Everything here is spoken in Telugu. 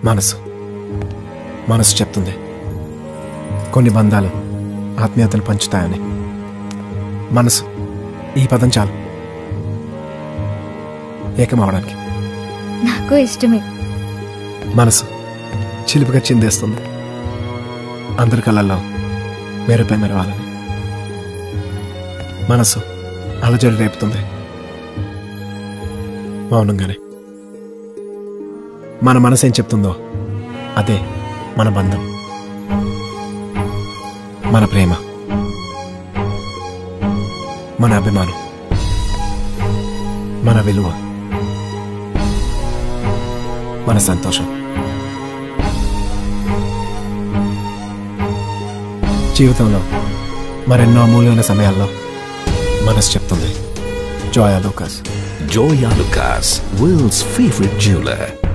మనసు మనసు చెప్తుంది కొన్ని బంధాలు ఆత్మీయతలు పంచుతాయని మనసు ఈ పదం చాలు ఏకమవడానికి నాకు ఇష్టమే మనసు చిలుపుగా చిందేస్తుంది అందరి కళ్ళల్లో మెరుపై మెరవాలని మనసు అలజడి రేపుతుంది మౌనంగానే మన మనసు ఏం చెప్తుందో అదే మన బంధం మన ప్రేమ మన అభిమానం మన విలువ మన సంతోషం జీవితంలో మరెన్నో అమూల్యమైన సమయాల్లో మనసు చెప్తుంది జోయా లూకాస్ Joya Lucas, world's favorite jeweler.